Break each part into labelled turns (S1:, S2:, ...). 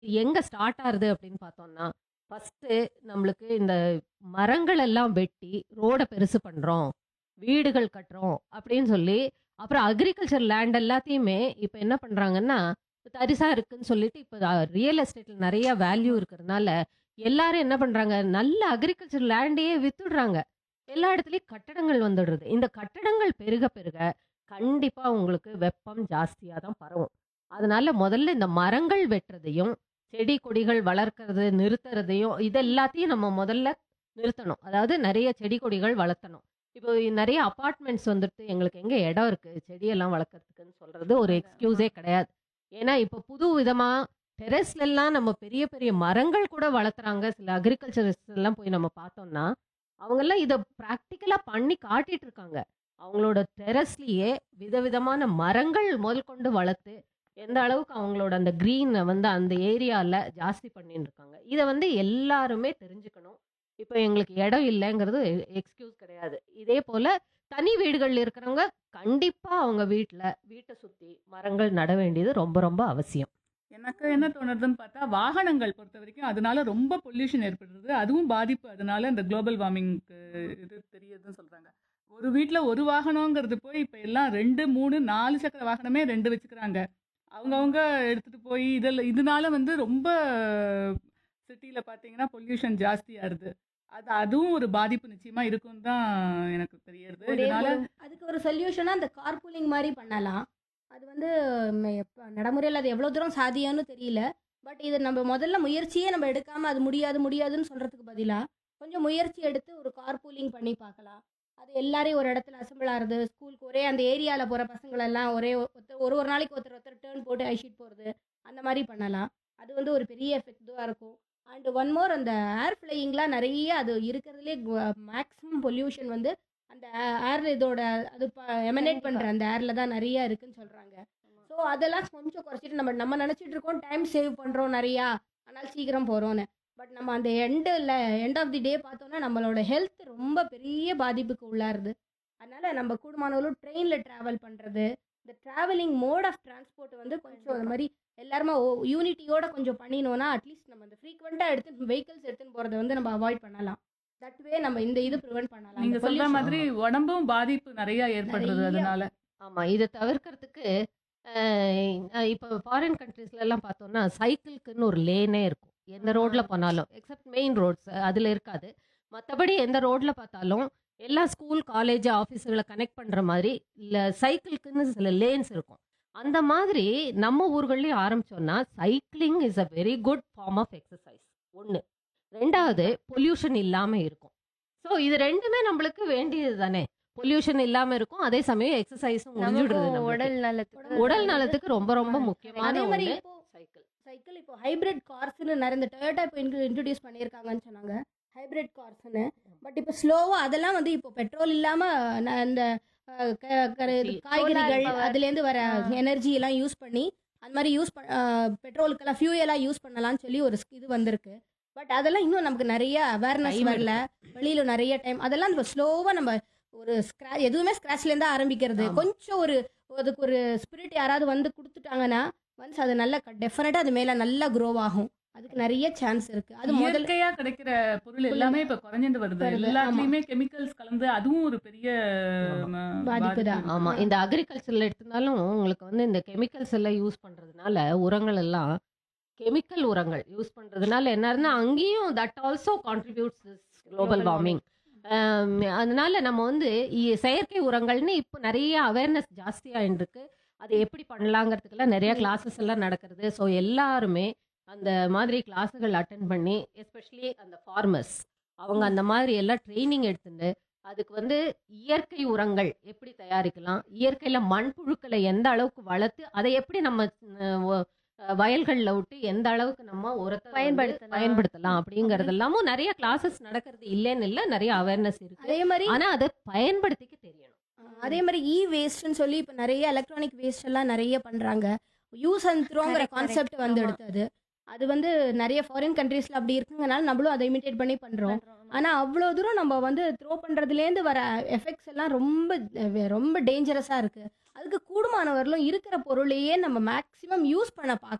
S1: எங்க ஸ்டார்ட் ஆகுது அப்படின்னு பார்த்தோம்னா, ஃபர்ஸ்ட்டு நம்மளுக்கு இந்த மரங்கள் எல்லாம் வெட்டி ரோட பெருசு பண்றோம். வீடுகள் கட்டுறோம் அப்படின்னு சொல்லி, அப்புறம் அக்ரிகல்ச்சர் லேண்ட் எல்லாத்தையுமே இப்ப என்ன பண்றாங்கன்னா, தரிசா இருக்குன்னு சொல்லிட்டு இப்ப ரியல் எஸ்டேட்ல நெறைய வேல்யூ இருக்கிறதுனால, எல்லாரும் என்ன பண்றாங்க, நல்ல அக்ரிகல்ச்சர் லேண்டையே வித்துடுறாங்க. எல்லா இடத்துலயும் கட்டடங்கள் வந்துடுது. இந்த கட்டடங்கள் பெருக பெருக கண்டிப்பா உங்களுக்கு வெப்பம் ஜாஸ்தியா தான் பரவும். அதனால முதல்ல இந்த மரங்கள் வெட்டுறதையும், செடி கொடிகள் வளர்க்கறது நிறுத்துறதையும், இது எல்லாத்தையும் நம்ம முதல்ல நிறுத்தணும். அதாவது நெறைய செடி கொடிகள் வளர்த்தணும். இப்போ நெறைய அபார்ட்மெண்ட்ஸ் வந்துட்டு எங்களுக்கு எங்க இடம் இருக்கு, செடியெல்லாம் வளர்க்கறதுக்குன்னு சொல்றது ஒரு எக்ஸ்கியூஸே கிடையாது. ஏன்னா இப்ப புது விதமா டெர்ரஸ்லலாம் நம்ம பெரிய பெரிய மரங்கள் கூட வளர்த்துறாங்க. சில அக்ரிகல்ச்சரிஸ்ட் எல்லாம் போய் நம்ம பார்த்தோம்னா, அவங்கலாம் இத பிராக்டிகலா பண்ணி காட்டிட்டு இருக்காங்க. அவங்களோட டெர்ரஸ்லயே விதவிதமான மரங்கள் முதற்கொண்டு வளர்த்து, எந்த அளவுக்கு அவங்களோட அந்த கிரீன வந்து அந்த ஏரியால ஜாஸ்தி பண்ணின்னு இருக்காங்க. இத வந்து எல்லாருமே தெரிஞ்சுக்கணும். இப்ப எங்களுக்கு இடம் இல்லங்கிறது எக்ஸ்கியூஸ் கிடையாது. இதே போல தனி வீடுகள்ல இருக்கிறவங்க கண்டிப்பா அவங்க வீட்ல, வீட்ட சுத்தி மரங்கள் நட வேண்டியது ரொம்ப ரொம்ப அவசியம்.
S2: எனக்கு என்ன தோணுதுன்னு பார்த்தா, வாகனங்கள் பொறுத்தவரைக்கும் அதனால ரொம்ப பொல்யூஷன் ஏற்படுறது. அதுவும் பாதிப்பு அதனால இந்த குளோபல் வார்மிங்க்கு இது தெரியுதுன்னு சொல்றாங்க. ஒரு வீட்ல ஒரு வாகனங்கிறது போய் இப்ப எல்லாம் 2, 3, 4 சக்கர வாகனமே 2 வச்சுக்கிறாங்க. அவங்கவங்க எடுத்துட்டு போய் இதில இதனால வந்து ரொம்ப சிட்டில பார்த்தீங்கன்னா பொல்யூஷன் ஜாஸ்தியாருது. அது அதுவும் ஒரு பாதிப்பு நிச்சயமா இருக்குன்னு தான் எனக்கு தெரியறது.
S3: ஒரே
S2: இதனால
S3: ஒரு அதுக்கு ஒரு சொல்யூஷனா அந்த கார்பூலிங் மாரி பண்ணலாம். அது வந்து ம் எப்ப நடைமுறையில அது எவ்வளோ தூரம் சாத்தியம்னு தெரியல. பட் இது நம்ம முதல்ல முயற்சியே நம்ம எடுக்காம அது முடியாது முடியாதுன்னு சொல்றதுக்கு பதிலா, கொஞ்சம் முயற்சி எடுத்து ஒரு கார்பூலிங் பண்ணி பார்க்கலாம். அது எல்லாரையும் ஒரு இடத்துல அசெம்பிள் ஆறது, ஸ்கூலுக்கு ஒரே அந்த ஏரியால போற பசங்களெல்லாம் ஒரே ஒருத்தர் ஒரு ஒரு நாளைக்கு ஒருத்தர் ஒருத்தர் டர்ன் போட்டு ஐஷீட் போறது, அந்த மாரி பண்ணலாம். அது வந்து ஒரு பெரிய எஃபெக்டிவா இருக்கும். அண்ட் ஒன் மோர் அந்த ஏர் ஃப்ளையிங்லாம் நெறைய அது இருக்கிறதுலே மேக்ஸிமம் பொல்யூஷன் வந்து அந்த ஏர் இதோட அது ப எமனேட் பண்ற
S1: கண்டிப்பா.
S3: அந்த ஏர்ல தான் நெறைய இருக்குன்னு சொல்றாங்க. ஸோ அதெல்லாம் கொஞ்சம் குறைச்சிட்டு நம்ம நம்ம நினைச்சிட்டு இருக்கோம் டைம் சேவ் பண்றோம் நெறையா, அதனால சீக்கிரம் போறோம்னு. பட் நம்ம அந்த எண்டுல எண்ட் ஆஃப் தி டே பார்த்தோம்னா நம்மளோட ஹெல்த் ரொம்ப பெரிய பாதிப்புக்கு உள்ளாருது. அதனால நம்ம கூடுமானவரையும் ட்ரெயின்ல டிராவல் பண்றது, இந்த டிராவலிங் மோட் ஆஃப் டிரான்ஸ்போர்ட் வந்து கொஞ்சம் அது மாரி எல்லாருமே ஓ யூனிட்டியோட கொஞ்சம் பண்ணினோம்னா, அட்லீஸ்ட் நம்ம அந்த ஃப்ரீக்வென்ட்டா எடுத்து வெஹிக்கிள்ஸ் எடுத்துன்னு போறத வந்து நம்ம அவாய்ட் பண்ணலாம். தட் வே நம்ம இந்த இது பிரிவென்ட் பண்ணலாம்.
S2: நீங்க
S3: இந்த
S2: சொல்ற
S3: பொல்யூஷன்
S2: மாதிரி உடம்பும் பாதிப்பு நெறைய ஏற்படுறது
S3: நெறைய
S2: அதனால.
S1: ஆமா. இத தவிர்க்கிறதுக்கு அ இப்ப ஃபாரின் கண்ட்ரீஸ்லலாம் பார்த்தோம்னா, சைக்கிள்க்குன்னு ஒரு லேனே இருக்கும். எந்த ரோட்ல போனாலும். எக்ஸெப்ட் மெயின் ரோட்ஸ் அதுல இருக்காது. மத்தபடி எந்த ரோட்ல பார்த்தாலும், எல்லா ஸ்கூல், காலேஜ், ஆஃபீஸ்கள கனெக்ட் பண்ற மாதிரி இல்ல சைக்கிள்க்குன்னு சில லேன்ஸ் இருக்கும். அந்த மாதிரி நம்ம ஊர்கள்லயும் ஆரம்பிச்சோம்னா, cycling is a very good form of exercise. 1. 2வது பொல்யூஷன் இல்லாம இருக்கும். ஸோ இது 2மே நம்மளுக்கு வேண்டியது தானே. பொல்யூஷன் இல்லாம இருக்கும். அதே சமயம் எக்சர்சைஸும் முடிஞ்சிடுது
S4: நமக்கும்
S1: நம்மளுக்கு.
S4: உடல் நலத்துக்கு
S1: உடல் நலத்துக்கு ரொம்ப ரொம்ப முக்கியமான
S3: அதே மாரி
S1: ஒண்ணு
S3: இப்போ
S1: சைக்கிள்.
S3: சைக்கிள் இப்போ ஹைபிரிட் கார்ஸ்னு நிறைய இந்த டொயோட்டா இப்போ இன்ட்ரடியூஸ் பண்ணியிருக்காங்கன்னு சொன்னாங்க. ஹைபிரிட் கார்ஸ்னு. பட் இப்போ ஸ்லோவா அதெல்லாம் வந்து இப்போ பெட்ரோல் இல்லாம ந இந்த அ க கர இது
S1: Energy.
S3: காய்கறிகள்
S4: Solar power.
S3: அதுலேருந்து வர
S4: ஆ.
S3: எனர்ஜி எல்லாம் யூஸ் பண்ணி, அந்த மாரி யூஸ் ப அ பெட்ரோலுக்கெல்லாம் ஃபியூயலா யூஸ் பண்ணலாம்னு சொல்லி ஒரு இது வந்திருக்கு. பட் அதெல்லாம் இன்னும் நமக்கு நெறைய அவேர்னஸ்
S1: டைம்
S3: வரல. வெளியில நெறைய டைம் அதெல்லாம் நம்ம ஸ்லோவா நம்ம ஒரு ஸ்க்ரா எதுவுமே ஸ்க்ராட்ச்லேருந்து தான் ஆரம்பிக்கிறது.
S1: ஆமா.
S3: கொஞ்சம் ஒரு அதுக்கு ஒரு ஸ்பிரிட் யாராவது வந்து குடுத்துட்டாங்கன்னா, ஒன்ஸ் அது நல்லா டெஃபினட்டா அது மேல நல்லா க்ரோ ஆகும். அதுக்கு நெறைய சான்ஸ் இருக்கு. அது முதல்ல
S2: இயற்கையா கிடைக்கிற பொருள் எல்லாமே இப்ப குறைஞ்சிட்டு வருது.
S3: வருது.
S2: எல்லாத்துலயுமே கெமிக்கல்ஸ் கலந்து அதுவும் ஒரு பெரிய
S1: ஆமா.
S2: ம,
S3: பாதிப்பு தான்.
S2: இருக்கு.
S1: ஆமா. இந்த அக்ரிகல்ச்சர்ல எடுத்தனாலும் உங்களுக்கு வந்து இந்த கெமிக்கல்ஸ் எல்லாம் யூஸ் பண்றதுனால, உரங்கள் எல்லாம் கெமிக்கல் உரங்கள் யூஸ் பண்றதுனால என்ன ஆகுதுன்னா, அங்கேயும் that also contributes this global warming. Um அதனால நம்ம வந்து இ செயற்கை உரங்கள்னு இப்போ நெறைய அவேர்னஸ் ஜாஸ்தியாயின்னு இருக்கு. அது எப்படி பண்ணலாங்கிறதுக்கெல்லாம் நெறைய கிளாஸஸ் எல்லாம் நடக்கிறது. ஸோ எல்லாருமே அந்த மாதிரி கிளாஸுகள் அட்டெண்ட் பண்ணி, எஸ்பெஷலி அந்த ஃபார்மர்ஸ் அவங்க அந்த மாதிரி எல்லாம் ட்ரெய்னிங் எடுத்துண்டு, அதுக்கு வந்து இயற்கை உரங்கள் எப்படி தயாரிக்கலாம்? இயற்கையில மண்புழுக்கள எந்த அளவுக்கு வளர்த்து, அதை எப்படி நம்ம அ ஒ வயல்கள்ல விட்டு எந்த அளவுக்கு நம்ம உரத்த வந்து
S4: பயன்படுத்தலாம்.
S1: பயன்படுத்தலாம் அப்படிங்கிறதெல்லாமும் நெறைய கிளாஸஸ் நடக்கிறது இல்லன்னு இல்ல. நெறைய அவேர்னஸ் இருக்கு.
S3: அதே மாரி
S1: ஆனா அத பயன்படுத்திக்க தெரியணும்.
S3: அதே மாரி இ வேஸ்ட்னு சொல்லி இப்போ நெறைய எலக்ட்ரானிக் வேஸ்ட் எல்லாம் நெறைய பண்றாங்க. யூஸ் அண்ட் த்ரோங்கிற
S4: Correct,
S3: கான்செப்ட்
S4: correct.
S3: வந்து
S4: ஆமா.
S3: எடுத்தது. அது வந்து நெறைய ஃபாரின் கண்ட்ரீஸ்ல அப்படி இருக்குங்கனால நம்மளும் அதை இமிட்டேட் பண்ணி பண்றோம்.
S4: பண்றோம்.
S3: ஆனா அவ்வளோ தூரம் நம்ம வந்து த்ரோ பண்றதுலேருந்து வர எஃபெக்ட்ஸ் எல்லாம் ரொம்ப அஹ், ரொம்ப டேஞ்சரஸா இருக்கு. அதுக்கு கூடுமானவரையிலும் இருக்கிற பொருளையே நம்ம மேக்ஸிமம் யூஸ் பண்ண பார்க்கணும்.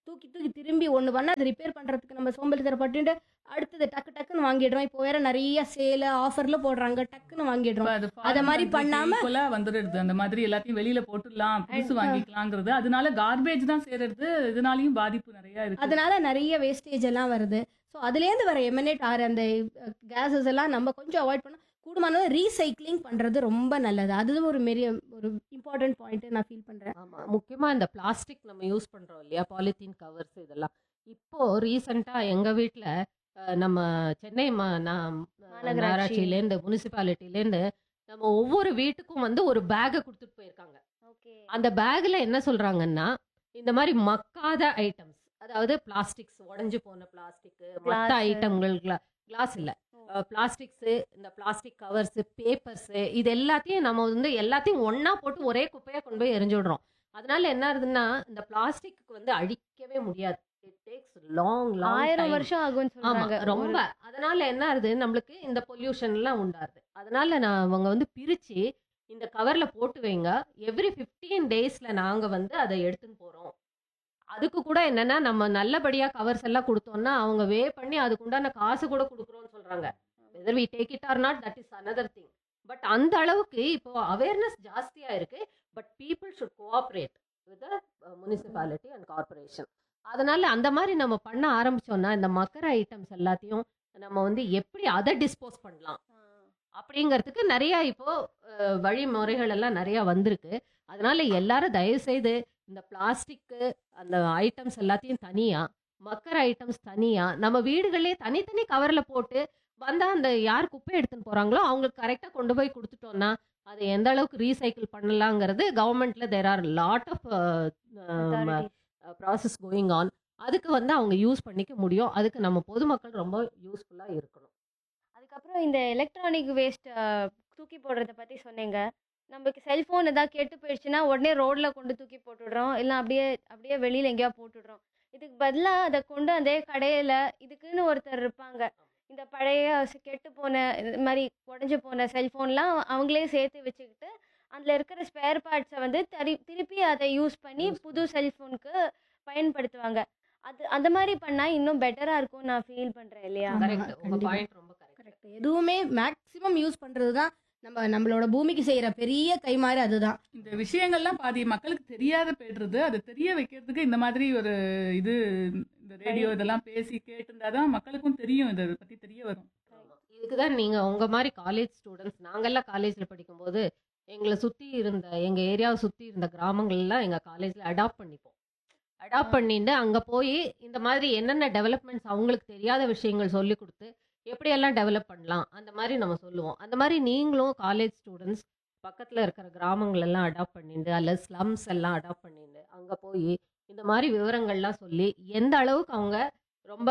S3: தூக்கி தூக்கி திரும்பி ஒன்று பண்ணால் அது ரிப்பேர் பண்ணுறதுக்கு நம்ம சோம்பேறித்தரப்பட்டு அடுத்தது டக்கு டக்குன்னு வாங்கிடுறோம் இப்போ வேற நிறைய சேல ஆஃபர்ல போடுறாங்க டக்குன்னு வாங்கிடுறோம்
S2: அது
S3: அத மாதிரி பண்ணாம-
S2: equal ஆ வந்துடுது அந்த மாதிரி எல்லாத்தையும் வெளியில போட்டுடலாம் புதுசு
S3: And, uh,
S2: வாங்கிக்கலாங்கிறது அதனால கார்பேஜ் தான் சேருறது இதனாலயும் பாதிப்பு நிறைய இருக்கு
S3: அதனால நிறைய வேஸ்டேஜ் எல்லாம் வருது ஸோ அதுலேருந்து வர எமினேட் ஆகிற அந்த கேஸஸ் எல்லாம் நம்ம கொஞ்சம் அவாய்ட் பண்ண கூடுமானது ரீசைக்ளிங் பண்ணுறது ரொம்ப நல்லது அது ஒரு பெரிய ஒரு இம்பார்ட்டன்ட் பாயிண்ட் நான் ஃபீல் பண்ணுறேன்
S1: ஆமா முக்கியமா இந்த பிளாஸ்டிக் நம்ம யூஸ் பண்றோம் இல்லையா பாலித்தீன் கவர்ஸ் இதெல்லாம் இப்போ ரீசெண்டா எங்க வீட்ல அஹ், நம்ம சென்னை ம- நா-
S4: மாநகராட்சி.
S1: நகராட்சியிலேருந்து முனிசிபாலிட்டிலேருந்து நம்ம ஒவ்வொரு வீட்டுக்கும் வந்து ஒரு பேக்கை கொடுத்துட்டு போயிருக்காங்க
S4: ஓகே
S1: அந்த பேக்ல என்ன சொல்றாங்கன்னா இந்த மாதிரி மக்காத ஐட்டம்ஸ் அதாவது பிளாஸ்டிக்ஸ் உடைஞ்சு போன பிளாஸ்டிக் மத்த
S4: Glass.
S1: ஐட்டங்கள் கிளாஸ் இல்ல பிளாஸ்டிக்ஸ் இந்த பிளாஸ்டிக் கவர்ஸ் பேப்பர்ஸ் இது எல்லாத்தையும் நம்ம வந்து எல்லாத்தையும் ஒண்ணா போட்டு ஒரே குப்பையா கொண்டு போய் எரிஞ்சு விடுறோம் அதனால என்ன ஆகுதுன்னா இந்த பிளாஸ்டிக் வந்து அழிக்கவே முடியாது இட் டேக்ஸ் லாங் லாங்
S4: ஆயிரம் வருஷம் ஆகும்னு
S1: ஆமா
S4: சொல்றாங்க
S1: ரொம்ப அதனால என்ன ஆகுது நம்மளுக்கு இந்த பொல்யூஷன் எல்லாம் உண்டாருது அதனால நான் அவங்க வந்து பிரிச்சு இந்த கவர்ல போட்டு வைங்க எவ்ரி 15 டேஸ்ல நாங்க வந்து அதை எடுத்துன்னு போறோம் அதுக்கு கூட என்னன்னா நம்ம நல்லபடியா கவர்ஸ் எல்லாம் கொடுத்தோம்னா அவங்க வே பண்ணி அதுக்கு உண்டான காசு கூட கொடுக்குறோம்னு சொல்றாங்க whether we take it or not that is another thing but அந்த அளவுக்கு இப்போ அவேர்னஸ் ஜாஸ்தியா இருக்கு but people should cooperate with municipality and corporation அதனால அந்த மாதிரி நம்ம பண்ண ஆரம்பிச்சோம்னா இந்த மக்கர ஐட்டம்ஸ் எல்லாத்தையும் நம்ம வந்து எப்படி அதை டிஸ்போஸ் பண்ணலாம் அப்படிங்கிறதுக்கு நிறைய இப்போ அஹ், வழிமுறைகள் எல்லாம் நிறைய வந்திருக்கு அதனால எல்லாரும் தயவு செய்து இந்த பிளாஸ்டிக்கு அந்த ஐட்டம்ஸ் எல்லாத்தையும் தனியா மக்கர ஐட்டம்ஸ் தனியா நம்ம வீடுகளே தனித்தனி கவர்ல போட்டு வந்தா அந்த யார் குப்பை எடுத்துன்னு போறாங்களோ அவங்களுக்கு கரெக்டா கொண்டு போய் கொடுத்துட்டோம்னா அதை எந்த அளவுக்கு ரீசைக்கிள் பண்ணலாங்கிறது கவர்மெண்ட்ல there are lot of
S4: Authorities.
S1: Process going on அதுக்கு வந்து அவங்க யூஸ் பண்ணிக்க முடியும் அதுக்கு நம்ம பொதுமக்கள் ரொம்ப யூஸ்ஃபுல்லா இருக்கணும்
S4: அதுக்கப்புறம் இந்த எலக்ட்ரானிக் வேஸ்ட் தூக்கி போடுறத பத்தி சொன்னீங்க நமக்கு செல்போன் ஏதாவது கெட்டு போயிடுச்சுன்னா உடனே ரோட்ல கொண்டு தூக்கி போட்டுடுறோம் இல்லை அப்படியே அப்படியே வெளியில எங்கேயா போட்டுடுறோம் இதுக்கு பதிலாக அதை கொண்டு அதே கடையில இதுக்குன்னு ஒருத்தர் இருப்பாங்க இந்த பழைய ஸ் கெட்டு போன இது மாதிரி உடஞ்சி போன செல்ஃபோன்லாம் அவங்களே சேர்த்து வச்சுக்கிட்டு அதில் இருக்கிற ஸ்பேர் பார்ட்ஸை வந்து தரி திருப்பி அதை யூஸ் பண்ணி
S1: Use
S4: புது செல்ஃபோனுக்கு பயன்படுத்துவாங்க அது அந்த மாதிரி பண்ணால் இன்னும் பெட்டராக இருக்கும்னு நான் ஃபீல் பண்ணுறேன் இல்லையா
S3: ஆமா,
S1: கரெக்ட் உங்க
S3: கண்டிப்பா.
S1: பாயிண்ட் ரொம்ப கரெக்ட்
S3: கரெக்ட் எதுவுமே மேக்ஸிமம் யூஸ் பண்ணுறது தான் நம்ம நம்மளோட பூமிக்கு செய்கிற பெரிய கைமாறு அதுதான்
S2: இந்த விஷயங்கள்லாம் பாதி மக்களுக்கு தெரியாத போயிடுறது அதை தெரிய வைக்கிறதுக்கு இந்த மாதிரி ஒரு இது இந்த ரேடியோ இதெல்லாம் பேசி கேட்டுருந்தாதான் மக்களுக்கும் தெரியும் இதை பத்தி தெரிய வரும்
S1: இதுக்கு தான் நீங்க உங்க மாதிரி காலேஜ் ஸ்டூடெண்ட்ஸ் நாங்கெல்லாம் காலேஜ்ல படிக்கும்போது எங்களை சுத்தி இருந்த எங்க ஏரியாவை சுத்தி இருந்த கிராமங்கள்லாம் எங்க காலேஜ்ல அடாப்ட் பண்ணிப்போம் அடாப்ட் பண்ணிட்டு அங்க போய் இந்த மாதிரி என்னென்ன டெவலப்மெண்ட்ஸ் அவங்களுக்கு தெரியாத விஷயங்கள் சொல்லி கொடுத்து எப்படியெல்லாம் டெவலப் பண்ணலாம் அந்த மாதிரி நம்ம சொல்லுவோம் அந்த மாதிரி நீங்களும் காலேஜ் ஸ்டூடெண்ட்ஸ் பக்கத்துல இருக்கிற கிராமங்கள் எல்லாம் அடாப்ட் பண்ணிட்டு அல்ல ஸ்லம்ஸ் எல்லாம் அடாப்ட் பண்ணிட்டு அங்க போய் இந்த மாதிரி விவரங்கள்லாம் சொல்லி எந்த அளவுக்கு அவங்க ரொம்ப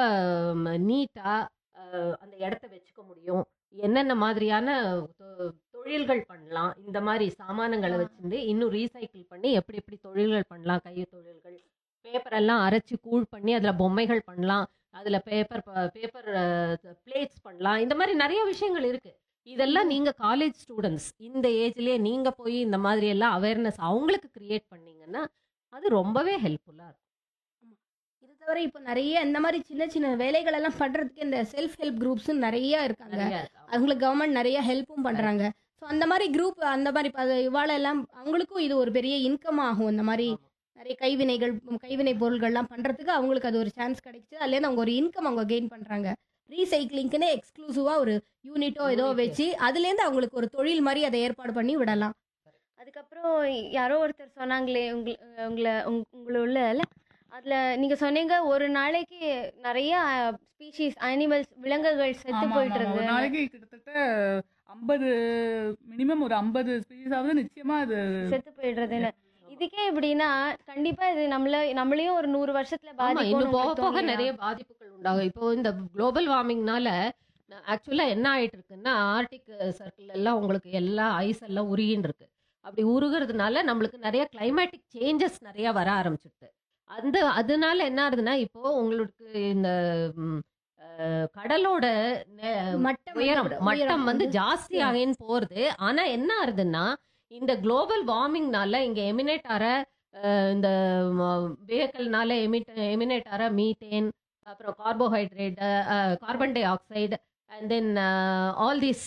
S1: நீட்டா அந்த இடத்த வச்சுக்க முடியும் என்னென்ன மாதிரியான தொ- தொழில்கள் பண்ணலாம் இந்த மாதிரி சாமானங்களை
S3: ஆ.
S1: வச்சுட்டு இன்னும் ரீசைக்கிள் பண்ணி எப்படி எப்படி தொழில்கள் பண்ணலாம் கை தொழில்கள் பேப்பர் எல்லாம் அரைச்சு கூழ் பண்ணி அதுல பொம்மைகள் பண்ணலாம் அதுல பேப்பர் பேப்பர் பிளேட்ஸ் பண்ணலாம் இந்த மாதிரி நிறைய விஷயங்கள் இருக்கு இதெல்லாம் நீங்க காலேஜ் ஸ்டூடெண்ட்ஸ் இந்த ஏஜ்லயே நீங்க போய் இந்த மாதிரி எல்லாம் அவேர்னஸ் அவங்களுக்கு கிரியேட் பண்ணீங்கன்னா அது ரொம்பவே ஹெல்ப்ஃபுல்லா இருக்கும்
S3: இது தவிர இப்போ நிறைய இந்த மாதிரி சின்ன சின்ன வேலைகள் எல்லாம் பண்ணுறதுக்கு இந்த செல்ஃப் ஹெல்ப் குரூப்ஸ் நிறைய இருக்காங்க
S1: நிறைய இருக்கு.
S3: அவங்களுக்கு கவர்மெண்ட் நிறைய ஹெல்ப்பும் பண்ணுறாங்க ஸோ அந்த மாதிரி குரூப் அந்த மாதிரி இப்போ அது இவாளெல்லாம் அவங்களுக்கும் இது ஒரு பெரிய இன்கம் ஆகும் இந்த மாதிரி
S1: ஆமா.
S3: நிறைய கைவினைகள் ம், கைவினை பொருள்கள்லாம் பண்ணுறதுக்கு அவங்களுக்கு அது ஒரு சான்ஸ் கிடைச்சு அதுலேருந்து அவங்க ஒரு இன்கம் அவங்க கெயின் பண்ணுறாங்க ரீசைக்ளிங்க்குன்னு எக்ஸ்க்ளூசிவாக ஒரு யூனிட்டோ ஏதோ
S1: Unit.
S3: வச்சு அதுலேருந்து அவங்களுக்கு ஒரு தொழில் மாதிரி அதை ஏற்பாடு பண்ணி விடலாம்
S4: அதுக்கப்புறம் யாரோ ஒருத்தர் சொன்னாங்களே உங்கள உங்களை உங்- உங்களுள்ள அதில் நீங்கள் சொன்னீங்க ஒரு நாளைக்கு நிறைய ஸ்பீஷீஸ் அனிமல்ஸ் விலங்குகள் செத்து
S2: ஆமா,
S4: போயிட்டு
S2: ஆமா, ஒரு
S4: இருக்கு
S2: நாளைக்கு கிட்டத்தட்ட ஐம்பது மினிமம் ஒரு ஐம்பது ஸ்பீஷாவது நிச்சயமா அது
S4: செத்து போயிடுறதுன்னு இதுக்கே எப்படின்னா கண்டிப்பா இது நம்மள நம்மளையும் ஒரு நூறு வருஷத்துல
S1: ஆமா
S4: பாதிக்கும்
S1: இன்னும் போக போக நிறைய பாதிப்புகள் உண்டாகும் இப்போ இந்த குளோபல் வார்மிங்னால ஆக்சுவலா என்ன ஆயிட்டு இருக்குன்னா ஆர்டிக் சர்க்கிள் எல்லாம் உங்களுக்கு எல்லா ஐஸ் எல்லாம் உருகின்னு இருக்கு அப்படி உருகிறதுனால நம்மளுக்கு நிறைய கிளைமேட்டிக் சேஞ்சஸ் நிறைய வர ஆரம்பிச்சிடுது அந்த அதனால என்ன ஆகுதுன்னா இப்போ உங்களுக்கு இந்த ம், அஹ், கடலோட நெ-
S3: மட்டம்
S1: உயரம்
S3: வந்து-
S1: மட்டம்
S3: உயரம்
S1: வந்து ஜாஸ்தி ஆகின்னு போறது ஆனா என்ன ஆகுதுன்னா இந்த குளோபல் வார்மிங்னால இங்க எமினேட் ஆற அஹ், இந்த வெஹிக்கல்னால எமிட் எமினேட் ஆகிற மீத்தேன் அப்புறம் carbohydrate carbon dioxide and then all these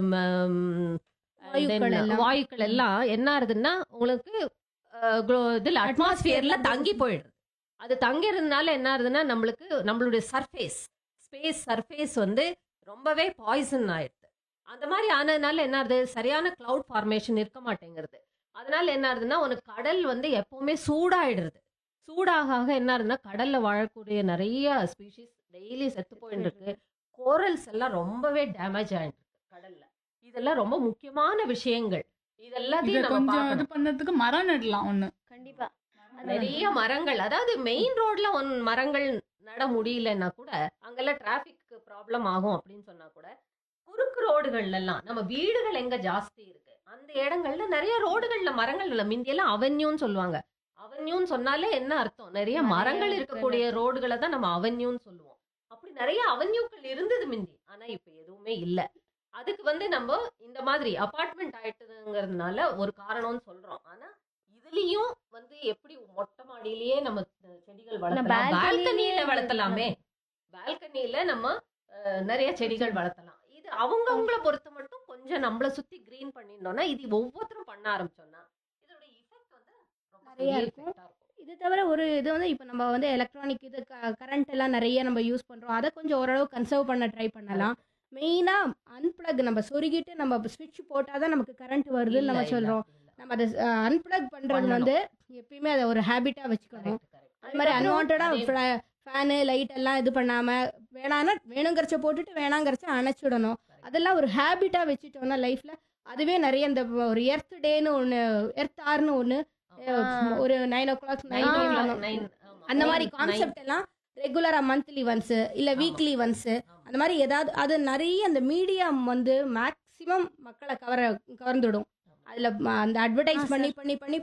S3: வாயுக்கள் எல்லாம்.
S1: வாயுக்கள் எல்லாம் என்ன ஆகுதுன்னா உங்களுக்கு அஹ், glo- இதுல அட்மாஸ்பியர்ல
S3: Atmosphere-ல
S1: தங்கி போயிடுது அது தங்கிறதுனால என்ன ஆகுதுன்னா நம்மளுக்கு நம்மளுடைய சர்ஃபேஸ் ஸ்பேஸ் சர்ஃபேஸ் வந்து ரொம்பவே பாய்சன் ஆயிடுது அந்த மாதிரி ஆனதுனால என்ன ஆகுது சரியான கிளவுட் ஃபார்மேஷன் இருக்க மாட்டேங்கிறது அதனால என்ன ஆகுதுன்னா உனக்கு கடல் வந்து எப்பவுமே சூடாயிடுது சூடாக ஆக என்ன ஆகுதுன்னா கடல்ல வாழக்கூடிய நிறைய ஸ்பீஷிஸ் டெய்லி செத்து போயிட்டு இருக்கு கோரல்ஸ் எல்லாம் ரொம்பவே டேமேஜ் ஆயிட்டு இருக்கு கடல்ல இதெல்லாம் ரொம்ப முக்கியமான விஷயங்கள்
S2: இத
S1: இதெல்லாத்தையும் நம்ம
S2: கொஞ்சம் இது
S1: பார்க்கணும்.
S2: பண்ணதுக்கு மரம் நடலாம் ஒண்ணு
S4: கண்டிப்பா
S1: நிறைய மரங்கள் அதாவது மெயின் ரோட்ல ஒன் மரங்கள் நட முடியலன்னா கூட அங்கெல்லாம் டிராபிக் ப்ராப்ளம் ஆகும் அப்படின்னு சொன்னா கூட குறுக்கு ரோடுகள்ல எல்லாம் நம்ம வீடுகள் எங்க ஜாஸ்தி இருக்கு அந்த இடங்கள்ல நிறைய ரோடுகள்ல மரங்கள் இல்ல மிந்தியெல்லாம் அவென்யூன்னு சொல்லுவாங்க அவென்யூன்னு சொன்னாலே என்ன அர்த்தம் நிறைய
S4: நிறைய
S1: மரங்கள்
S4: இருக்கிற
S1: இருக்கக்கூடிய ரோடுகளை தான் நம்ம அவென்யூன்னு சொல்லுவோம் அப்படி நிறைய அவென்யூக்கள் இருந்தது மிந்தி ஆனா இப்ப எதுவுமே இல்ல அதுக்கு வந்து நம்ம இந்த மாதிரி அபார்ட்மெண்ட் ஆயிட்டதுங்கிறதுனால ஒரு காரணம்னு சொல்றோம் ஆனா இதுலயும் வந்து எப்படி மொட்டை மாடியிலேயே நம்ம செடிகள் வளர்த்தலாம்
S4: balcony-லயே
S1: பால்கனியில வளர்த்தலாமே பால்கனியில நம்ம அஹ், நிறைய செடிகள் வளர்த்தலாம் இது அவங்கவங்கள பொறுத்த மட்டும் கொஞ்சம் நம்மள சுத்தி கிரீன் பண்ணிட்டோம்னா இது ஒவ்வொருத்தரும் பண்ண ஆரம்பிச்சோம்னா இதோட இஃபெக்ட் வந்து ரொம்ப
S3: நிறைய
S1: பெரிய
S3: இருக்கும்.
S1: effect ஆ இருக்கும்
S3: இது தவிர ஒரு இது வந்து இப்போ நம்ம வந்து எலக்ட்ரானிக் இது கரண்ட் எல்லாம் நிறைய நம்ம யூஸ் பண்ணுறோம் அதை கொஞ்சம் ஓரளவு கன்சர்வ் பண்ண ட்ரை பண்ணலாம் மெயினாக அன்பிளக் நம்ம சொருகிட்டு நம்ம ஸ்விட்ச் போட்டால் தான் நமக்கு கரண்ட் வருதுன்னு நம்ம
S1: இல்ல, இல்ல,
S3: சொல்கிறோம்
S1: இல்ல.
S3: நம்ம அதை அன்பிளக் பண்ணுறது
S1: பண்ணணும்.
S3: வந்து எப்பயுமே அதை ஒரு ஹேபிட்டாக வச்சுக்கணும்
S1: Correct, correct.
S3: அது மாதிரி
S1: அதுக்கப்புறம் அதே-
S3: அன்வான்டாக ஃபேனு லைட் எல்லாம் இது பண்ணாமல் வேணான்னா வேணுங்கிறச்ச போட்டுட்டு வேணாங்கிறச்ச அணைச்சிடணும் அதெல்லாம் ஒரு ஹேபிட்டாக வச்சுட்டோம்னா லைஃப்பில் அதுவே நிறைய இந்த ஒரு எர்த் டேன்னு ஒன்று எர்த் ஆர்னு ஒன்று
S1: ஆமா.
S3: ஒரு nine o'clock
S1: Nine
S3: nine
S1: o'clock, nine, ஆமா.
S3: அந்த மாதிரி
S1: Nine,
S3: கான்செப்ட் எல்லாம் ரெகுலராக மந்த்லி ஒன்ஸு இல்லை
S1: ஆமா.
S3: வீக்லி ஒன்ஸு
S1: ஆமா.
S3: அந்த மாதிரி ஏதாவது அது நிறைய அந்த மீடியம் வந்து மேக்ஸிமம் மக்களை கவர கவர்ந்துடும் அதில் அந்த அட்வர்டைஸ்
S4: ஆ,
S3: பண்ணி பண்ணி பண்ணி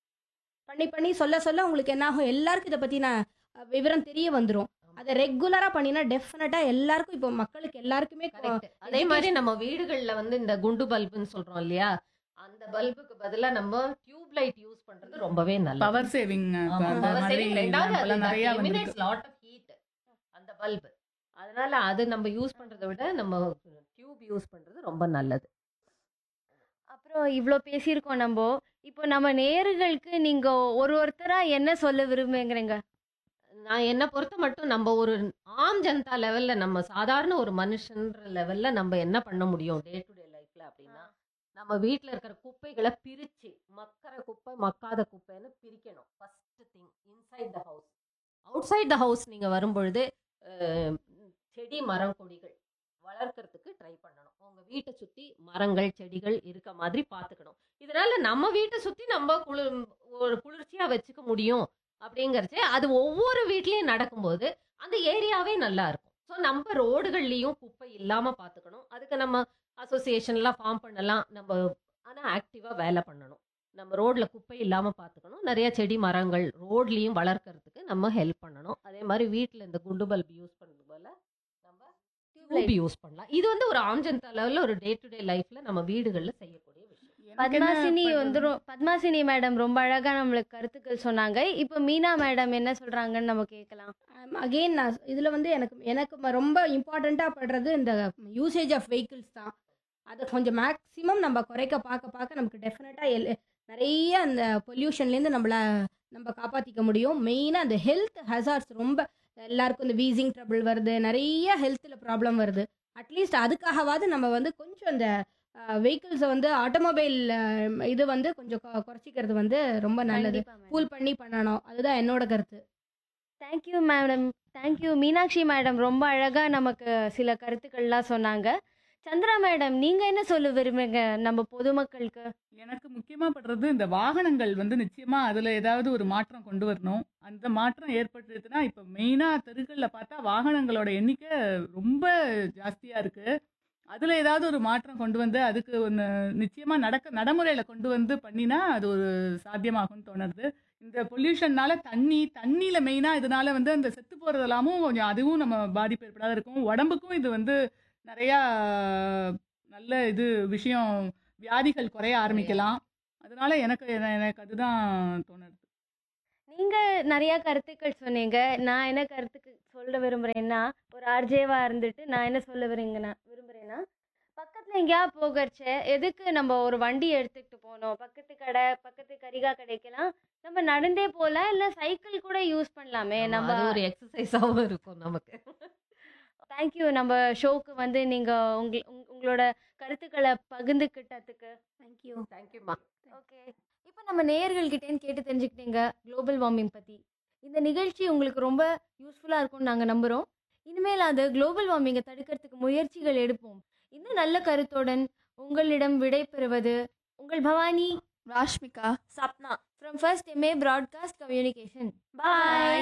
S3: பண்ணி பண்ணி சொல்ல சொல்ல உங்களுக்கு என்ன ஆகும் எல்லாருக்கும் இதை பற்றின விவரம் தெரிய வந்துடும் அதை ரெகுலராக பண்ணினா டெஃபினட்டாக எல்லாருக்கும் இப்போ மக்களுக்கு எல்லாருக்குமே கொ-
S1: Correct. அதே மாதிரி நம்ம வீடுகள்ல வந்து இந்த குண்டு பல்புன்னு சொல்றோம் இல்லையா அந்த பல்புக்கு பதிலா நம்ம டியூப் லைட் யூஸ் பண்றது ரொம்பவே நல்லது
S2: பவர் சேவிங்
S1: ஆமா,
S2: அந்த
S1: power
S2: மாதிரி
S1: saving. ரெண்டாவது அது
S2: இப்பெல்லாம் நிறைய
S1: that
S2: வந்திருக்கு
S1: emanates lot of heat. அந்த பல்பு அதனால அது நம்ம யூஸ் பண்றதை விட நம்ம டியூப் யூஸ் பண்றது ரொம்ப நல்லது
S4: அப்புறம் இவ்வளோ பேசியிருக்கோம் நம்ம இப்போ நம்ம நேயர்களுக்கு நீங்க ஒரு ஒருத்தரா என்ன சொல்ல விரும்புங்கிறீங்க
S1: நான் என்ன பொறுத்த மட்டும் நம்ம ஒரு ஆம் ஜனதா லெவல்ல நம்ம சாதாரண ஒரு மனுஷன்ற லெவல்ல நம்ம என்ன பண்ண முடியும் டே டு டே லைஃப்ல அப்படின்னா நம்ம வீட்ல இருக்கிற குப்பைகளை பிரிச்சு மக்கிற குப்பை மக்காத குப்பைன்னு பிரிக்கணும் first thing inside the house outside the house நீங்க வரும்பொழுது அஹ், செடி மரம் கொடிகள் வளர்க்கறதுக்கு ட்ரை பண்ணணும் உங்க வீட்டை சுத்தி மரங்கள் செடிகள் இருக்க மாதிரி பார்த்துக்கணும் இதனால நம்ம வீட்டை சுத்தி நம்ம குளிர் ஒரு குளிர்ச்சியா வச்சுக்க முடியும் அப்படிங்கறச்சு அது ஒவ்வொரு வீட்லயும் நடக்கும்போது அந்த ஏரியாவே நல்லா இருக்கும் ஸோ நம்ம ரோடுகள்லயும் குப்பை இல்லாம பார்த்துக்கணும் அதுக்கு நம்ம அசோசியேஷன்லாம் ஃபார்ம் பண்ணலாம் நம்ம ஆனா ஆக்டிவா வேலை பண்ணணும் நம்ம ரோட்ல குப்பை இல்லாம பார்த்துக்கணும் நிறைய செடி மரங்கள் ரோட்லயும் வளர்க்கறதுக்கு நம்ம ஹெல்ப் பண்ணணும் அதே மாதிரி வீட்ல இந்த குண்டு பல்ப் யூஸ் பண்றது போல நம்ம டியூப் யூஸ் பண்ணலாம் இது வந்து ஒரு ஆம்ஜனதா லெவல்ல ஒரு டே டு டே லைஃப்ல நம்ம வீடுகள்ல செய்யக்கூடிய விஷயம்
S2: எனக்கு என்ன
S4: பத்மாசினி
S2: பண்றது?
S4: வந்து ரொ- பத்மாசினி மேடம் ரொம்ப அழகா நம்மளுக்கு கருத்துக்கள் சொன்னாங்க இப்போ மீனா மேடம் என்ன சொல்றாங்கன்னு நம்ம கேட்கலாம்
S3: அகெயின் நான் இதில் வந்து எனக்கு எனக்கு ம- ரொம்ப இம்பார்ட்டண்ட்டாக படுறது இந்த யூசேஜ் ஆஃப் vehicles தான் அதை கொஞ்சம் மேக்ஸிமம் நம்ம குறைக்க பார்க்க பார்க்க நமக்கு டெஃபினட்டாக எல் நிறைய அந்த பொல்யூஷன்லேருந்து நம்மள நம்ம காப்பாற்றிக்க முடியும் மெயினாக அந்த ஹெல்த் ஹசார்ட்ஸ் ரொம்ப எல்லாருக்கும் இந்த வீசிங் ட்ரபிள் வருது நிறைய ஹெல்த்தில் ப்ராப்ளம் வருது அட்லீஸ்ட் அதுக்காகவாவது நம்ம வந்து கொஞ்சம் அந்த வெஹிக்கிள்ஸை வந்து ஆட்டோமொபைல் இது வந்து கொஞ்சம் கொ- குறைச்சிக்கிறது வந்து ரொம்ப நல்லது கூல் பண்ணி பண்ணணும் அதுதான் என்னோட கருத்து
S4: thank you madam thank you Meenakshi madam ரொம்ப அழகா நமக்கு சில கருத்துக்கள்லாம் சொன்னாங்க சந்திரா மேடம் நீங்க என்ன சொல்ல விரும்புங்க நம்ம பொதுமக்களுக்கு
S2: எனக்கு முக்கியமா படுறது இந்த வாகனங்கள் வந்து நிச்சயமா அதுல ஏதாவது ஒரு மாற்றம் கொண்டு வரணும் அந்த மாற்றம் ஏற்பட்டுச்சுன்னா இப்ப மெயினா தெருக்கள்ல பார்த்தா வாகனங்களோட எண்ணிக்கை ரொம்ப ஜாஸ்தியா இருக்கு அதுல ஏதாவது ஒரு மாற்றம் கொண்டு வந்து அதுக்கு ஒன்று நிச்சயமா நடக்க நடைமுறையில கொண்டு வந்து பண்ணினா அது ஒரு சாத்தியமாகும்னு தோணுது இந்த பொல்யூஷன்னால தண்ணி தண்ணியில மெயினா இதனால வந்து அந்த செத்து போறதெல்லாமும் கொஞ்சம் அதுவும் நம்ம பாதிப்பு ஏற்படாத இருக்கும் உடம்புக்கும் இது வந்து நிறையா நல்ல இது விஷயம் வியாதிகள் குறைய ஆரம்பிக்கலாம் அதனால எனக்கு எனக்கு அதுதான் தோணுது
S4: நீங்க நிறைய கருத்துக்கள் சொன்னீங்க நான் என்ன கருத்துக்கு சொல்ல விரும்புறேன்னா ஒரு ஆர்ஜேவா இருந்துட்டு நான் என்ன சொல்ல விரும்புறேன்னா விரும்புறேன்னா பக்கத்துல எங்கேயா போகறச்ச எதுக்கு நம்ம ஒரு வண்டி எடுத்துக்கிட்டு போகணும் பக்கத்து கடை பக்கத்து கரிகா கடைக்கெல்லாம் நம்ம நடந்தே போகலாம் இல்ல சைக்கிள் கூட யூஸ் பண்ணலாமே
S1: ஆமா,
S4: நம்ம
S1: அது ஒரு எக்ஸசைஸாவும் இருக்கும் நமக்கு
S4: தேங்க்யூ நம்ம ஷோக்கு வந்து நீங்க உங்க உங்க- உங்களோட கருத்துக்களை பகிர்ந்துக்கிட்டதுக்கு
S3: தேங்க்யூ
S1: தேங்க்யூமா
S4: ஓகே இப்போ நம்ம நேயர்கள்கிட்டேன்னு கேட்டு தெரிஞ்சுக்கிட்டீங்க குளோபல் வார்மிங் பற்றி இந்த நிகழ்ச்சி உங்களுக்கு ரொம்ப யூஸ்ஃபுல்லாக இருக்கும்னு நாங்கள் நம்புகிறோம் இனிமேல் அது குளோபல் வார்மிங்கை தடுக்கிறதுக்கு முயற்சிகள் எடுப்போம் இன்னும் நல்ல கருத்துடன் உங்களிடம் விடை பெறுவது உங்கள் Bhavani
S5: Rashmika
S3: Sapna
S4: from first MA broadcast communication
S3: bye